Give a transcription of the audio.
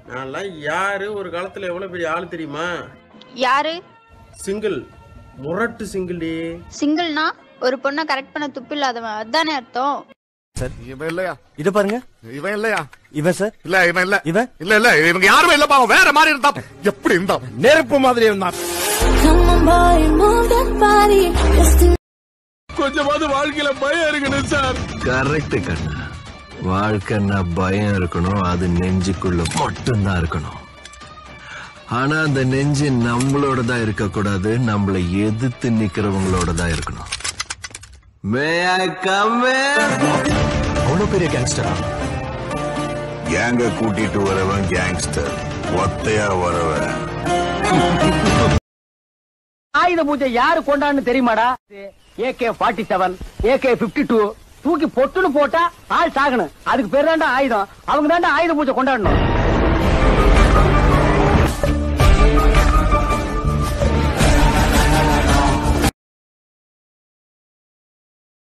நான்லாம் யாரு ஒரு காலத்துல எவ்வளவு பெரிய ஆளு தெரியுமா யாரு சிங்கிள் முரட்டு சிங்கிள்டி சிங்கிள்னா ஒரு பொண்ணை கரெக்ட் பண்ண துப்பு இல்லாதவன் அதானே அர்த்தம் இவன் இல்லையா இத பாருங்க இவன் இல்லையா இவன் சார் இல்ல இவன் இல்ல இவன் இல்ல இல்ல இவங்க யாருமே இல்ல பாவம் வேற மாதிரி இருந்தா எப்படி இருந்தா நெருப்பு மாதிரி இருந்தான் கொஞ்சமாவது வாழ்க்கையில பயம் இருக்கணும் சார் கரெக்ட் கண்ணா வாழ்க்கைன்னா பயம் இருக்கணும் அது நெஞ்சுக்குள்ள மட்டும்தான் இருக்கணும் ஆனா அந்த நெஞ்சு நம்மளோட தான் இருக்க கூடாது நம்மளை எதிர்த்து நிக்கிறவங்களோட தான் இருக்கணும் மே ஐ கம் அவ்வளவு பெரிய கேங்ஸ்டரா கேங்க கூட்டிட்டு வரவன் கேங்ஸ்டர் ஒத்தையா வரவன் ஆயுத பூஜை யாரு கொண்டான்னு தெரியுமாடா AK forty seven AK fifty two தூக்கி பொட்டுன்னு போட்டா ஆள் சாகணும் அதுக்கு பேர் தாண்டா ஆயுதம் அவங்க தாண்டா ஆயுத பூஜை கொண்டாடணும்